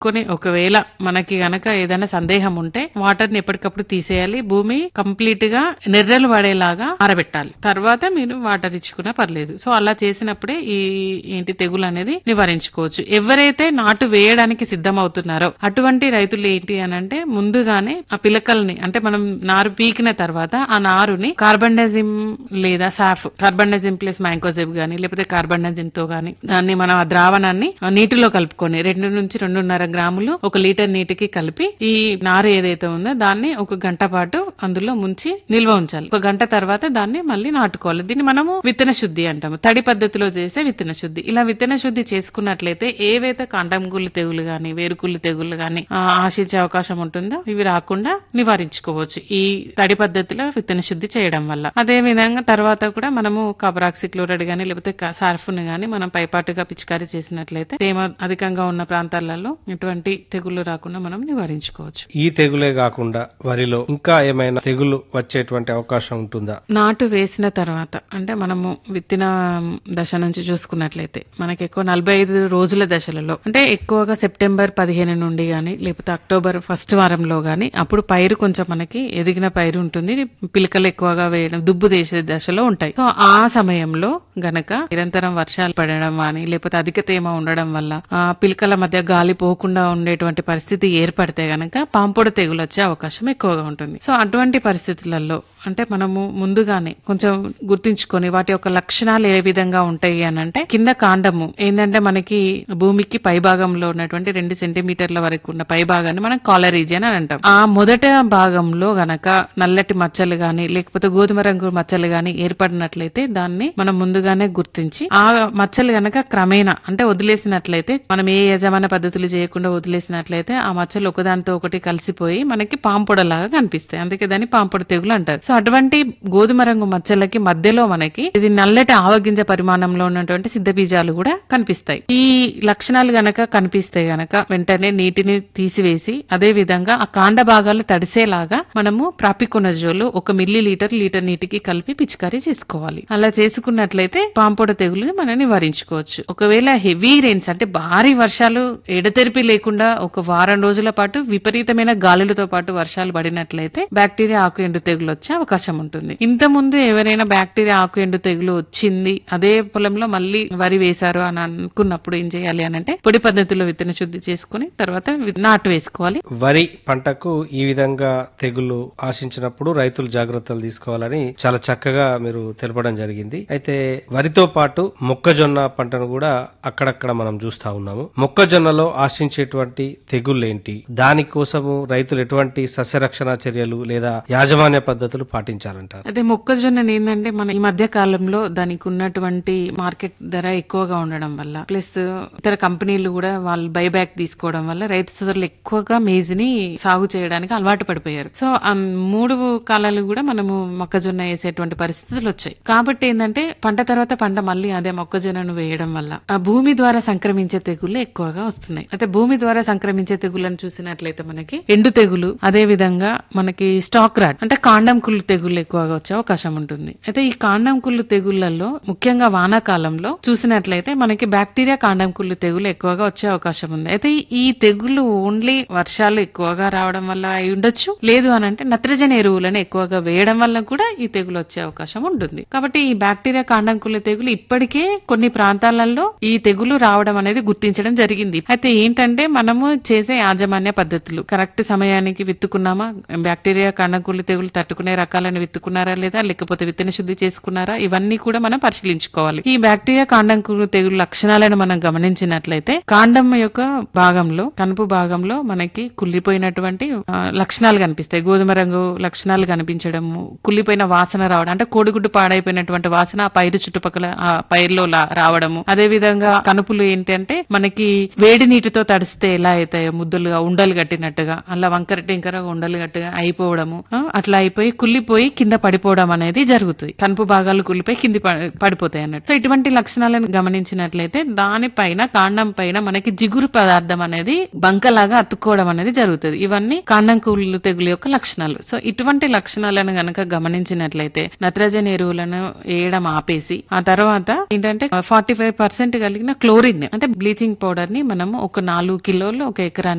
కలుపుకొని ఒకవేళ మనకి గనక ఏదైనా సందేహం ఉంటే వాటర్ ని ఎప్పటికప్పుడు తీసేయాలి భూమి కంప్లీట్ గా నెర్రలు పడేలాగా ఆరబెట్టాలి తర్వాత మీరు వాటర్ ఇచ్చుకున్నా పర్లేదు సో అలా చేసినప్పుడే ఈ ఏంటి తెగులు అనేది నివారించుకోవచ్చు ఎవరైతే నాటు వేయడానికి సిద్ధం అవుతున్నారో అటువంటి రైతులు ఏంటి అని అంటే ముందుగానే ఆ పిలకల్ని అంటే మనం నారు పీకిన తర్వాత ఆ నారుని కార్బండజిమ్ లేదా సాఫ్ కార్బండజిమ్ ప్లస్ మ్యాంకోజెబ్ గానీ లేకపోతే కార్బండజిమ్ తో గానీ దాన్ని మనం ఆ ద్రావణాన్ని ఆ నీటిలో కలుపుకొని రెండు నుంచి రెండున్నర గ్రాములు ఒక లీటర్ నీటికి కలిపి ఈ నారు ఏదైతే ఉందో దాన్ని ఒక గంట పాటు అందులో ముంచి నిల్వ ఉంచాలి ఒక గంట తర్వాత దాన్ని మళ్ళీ నాటుకోవాలి దీన్ని మనము విత్తన శుద్ధి అంటాము తడి పద్ధతిలో చేసే విత్తన శుద్ధి ఇలా విత్తన శుద్ధి చేసుకున్నట్లయితే ఏవైతే కాండం గుళ్ళు తెగులు గాని వేరుకుళ్ళు తెగులు గాని ఆ, ఆశించే అవకాశం ఉంటుందో ఇవి రాకుండా నివారించుకోవచ్చు ఈ తడి పద్ధతిలో విత్తన శుద్ధి చేయడం వల్ల అదే విధంగా తర్వాత కూడా మనము కాపరాక్సిక్లోరైడ్ గాని లేకపోతే సార్ఫ్ను గాని మనం పైపాటుగా పిచికారీ చేసినట్లయితే తేమ అధికంగా ఉన్న ప్రాంతాలలో ఇటువంటి తెగులు రాకుండా మనం నివారించుకోవచ్చు ఈ తెగులే కాకుండా వరిలో ఇంకా ఏమైనా తెగులు వచ్చేటువంటి అవకాశం ఉంటుందా నాటు వేసిన తర్వాత అంటే మనము విత్తిన దశ నుంచి చూసుకున్నట్లయితే మనకి ఎక్కువ నలభై ఐదు రోజుల దశలలో అంటే ఎక్కువగా సెప్టెంబర్ పదిహేను నుండి గాని లేకపోతే అక్టోబర్ ఫస్ట్ వారంలో గాని అప్పుడు పైరు కొంచెం మనకి ఎదిగిన పైరు ఉంటుంది పిలకలు ఎక్కువగా వేయడం దుబ్బు తీసే దశలో ఉంటాయి సో ఆ సమయంలో గనక నిరంతరం వర్షాలు పడడం కానీ లేకపోతే అధిక తేమ ఉండడం వల్ల ఆ పిలకల మధ్య గాలి పోకుండా ఉండేటువంటి పరిస్థితి ఏర్పడితే గనక పాంపొడ తెగులు వచ్చే అవకాశం ఎక్కువగా ఉంటుంది సో అటువంటి పరిస్థితులలో అంటే మనము ముందుగానే కొంచెం గుర్తించుకొని వాటి యొక్క లక్షణాలు ఏ విధంగా ఉంటాయి అని అంటే కింద కాండము ఏంటంటే మనకి భూమికి పై భాగంలో ఉన్నటువంటి రెండు సెంటీమీటర్ల వరకు ఉన్న పై భాగాన్ని మనం కాలర్ రీజియన్ అని అంటాం ఆ మొదట భాగంలో గనక నల్లటి మచ్చలు గాని లేకపోతే గోధుమ రంగు మచ్చలు గాని ఏర్పడినట్లయితే దాన్ని మనం ముందుగానే గుర్తించి ఆ మచ్చలు గనక క్రమేణా అంటే వదిలేసినట్లయితే మనం ఏ యజమాన పద్ధతులు చేయకుండా వదిలేసినట్లయితే ఆ మచ్చలు ఒకదానితో ఒకటి కలిసిపోయి మనకి పాంపొడలాగా కనిపిస్తాయి అందుకే దాన్ని పాంపొడ తెగులు అంటారు సో అటువంటి గోధుమ రంగు మచ్చలకి మధ్యలో మనకి ఇది నల్లటి ఆవగింజ పరిమాణంలో ఉన్నటువంటి సిద్ధ బీజాలు కూడా కనిపిస్తాయి ఈ లక్షణాలు గనక కనిపిస్తే గనక వెంటనే నీటిని తీసివేసి అదే విధంగా ఆ కాండ భాగాలు తడిసేలాగా మనము ప్రాపికొనజోలు ఒక మిల్లీ లీటర్ లీటర్ నీటికి కలిపి పిచికారీ చేసుకోవాలి అలా చేసుకున్నట్లయితే పాంపొడ తెగులుని మనం నివారించుకోవచ్చు ఒకవేళ హెవీ రెయిన్స్ అంటే భారీ వర్షాలు ఎడతెరిపి లేకుండా ఒక వారం రోజుల పాటు విపరీతమైన గాలులతో పాటు వర్షాలు పడినట్లయితే బ్యాక్టీరియా ఆకు ఎండు తెగులు వచ్చే అవకాశం ఉంటుంది ఇంత ముందు ఎవరైనా బ్యాక్టీరియా ఆకు ఎండు తెగులు వచ్చింది అదే పొలంలో మళ్ళీ వరి వేశారు అని అనుకున్నప్పుడు ఏం చేయాలి అని అంటే పొడి పద్ధతిలో విత్తన శుద్ధి చేసుకుని తర్వాత వి- నాటు వేసుకోవాలి వరి పంటకు ఈ విధంగా తెగులు ఆశించినప్పుడు రైతులు జాగ్రత్తలు తీసుకోవాలని చాలా చక్కగా మీరు తెలపడం జరిగింది అయితే వరితో పాటు మొక్కజొన్న పంటను కూడా అక్కడక్కడ మనం చూస్తా ఉన్నాము మొక్కజొన్నలో ఆశించేటువంటి తెగుళ్ళేంటి దానికోసము రైతులు ఎటువంటి సస్యరక్షణ చర్యలు లేదా యాజమాన్య పద్ధతులు పాటించాలంటారు అదే మొక్కజొన్న ఏంటంటే మన ఈ మధ్య కాలంలో దానికి ఉన్నటువంటి మార్కెట్ ధర ఎక్కువగా ఉండడం వల్ల ప్లస్ ఇతర కంపెనీలు కూడా వాళ్ళు బైబ్యాక్ తీసుకోవడం వల్ల రైతు సోదరులు ఎక్కువగా మేజ్ ని సాగు చేయడానికి అలవాటు పడిపోయారు సో ఆ మూడు కాలాలు కూడా మనము మొక్కజొన్న వేసేటువంటి పరిస్థితులు వచ్చాయి కాబట్టి ఏంటంటే పంట తర్వాత పంట మళ్ళీ అదే మొక్కజొన్నను వేయడం వల్ల ఆ భూమి ద్వారా సంక్రమించే తెగుళ్ళు ఎక్కువగా వస్తున్నాయి అయితే భూమి ద్వారా సంక్రమించే తెగుళ్ళను చూసినట్లయితే మనకి ఎండు తెగులు అదే విధంగా మనకి స్టాక్ రాట్ అంటే కాండం కుళ్ళు తెగుళ్ళు ఎక్కువగా వచ్చే అవకాశం ఉంటుంది అయితే ఈ కాండం కుళ్ళు తెగుళ్లలో ముఖ్యంగా వానాకాలంలో చూసినట్లయితే మనకి బ్యాక్టీరియా కాండం కుళ్ళు తెగులు ఎక్కువగా వచ్చే అవకాశం ఉంది అయితే ఈ తెగులు ఓన్లీ వర్షాలు ఎక్కువగా రావడం వల్ల అయి ఉండొచ్చు లేదు అని అంటే నత్రజని ఎరువులను ఎక్కువగా వేయడం వల్ల కూడా ఈ తెగులు వచ్చే అవకాశం ఉంటుంది కాబట్టి ఈ బ్యాక్టీరియా కాండం కుళ్ళు తెగులు ఇప్పటికే కొన్ని ప్రాంతాలలో ఈ తెగులు రావడం అనేది గుర్తించడం జరిగింది అయితే ఏంటంటే మనము చేసే యాజమాన్య పద్ధతులు కరెక్ట్ సమయానికి విత్తుకున్నామా బ్యాక్టీరియా కాండంకుళ్ళు తెగులు తట్టుకునే రకాలను విత్తుకున్నారా లేదా లేకపోతే విత్తన శుద్ధి చేసుకున్నారా ఇవన్నీ కూడా మనం పరిశీలించుకోవాలి ఈ బ్యాక్టీరియా కాండంకుళ్ళు తెగులు లక్షణాలను మనం గమనించినట్లయితే కాండం యొక్క భాగంలో కనుపు భాగంలో మనకి కుళ్ళిపోయినటువంటి ఆ, లక్షణాలు కనిపిస్తాయి గోధుమ రంగు లక్షణాలు కనిపించడము కుళ్ళిపోయిన వాసన రావడం అంటే కోడిగుడ్డు పాడైపోయినటువంటి వాసన ఆ పైరు చుట్టుపక్కల ఆ పైరులో లా- రావడము అదే విధంగా కనుపులు ఏంటంటే మనకి వేడి నీటితో తడిస్తే ఎలా అవుతాయో ముద్దలుగా ఉండలు కట్టినట్టుగా అలా వంకర టింకర ఉండలు గట్టిగా అయిపోవడము ఆ, అట్లా అయిపోయి కుళ్ళి కుళ్ళిపోయి కింద పడిపోవడం అనేది జరుగుతుంది కనుపు భాగాలు కుళ్ళిపోయి కింది ప- పడిపోతాయి అన్నట్టు సో ఇటువంటి లక్షణాలను గమనించినట్లయితే దానిపైన కాండం పైన మనకి జిగురు పదార్థం అనేది బంకలాగా అతుక్కోవడం అనేది జరుగుతుంది ఇవన్నీ కాండం కుళ్ళు తెగులు యొక్క లక్షణాలు సో ఇటువంటి లక్షణాలను గనక గమనించినట్లయితే నత్రజని ఎరువులను వేయడం ఆపేసి ఆ తర్వాత ఏంటంటే ఫార్టీ ఫైవ్ పర్సెంట్ కలిగిన క్లోరిన్ అంటే బ్లీచింగ్ పౌడర్ ని మనం ఒక నాలుగు కిలోలు ఒక ఎకరానికి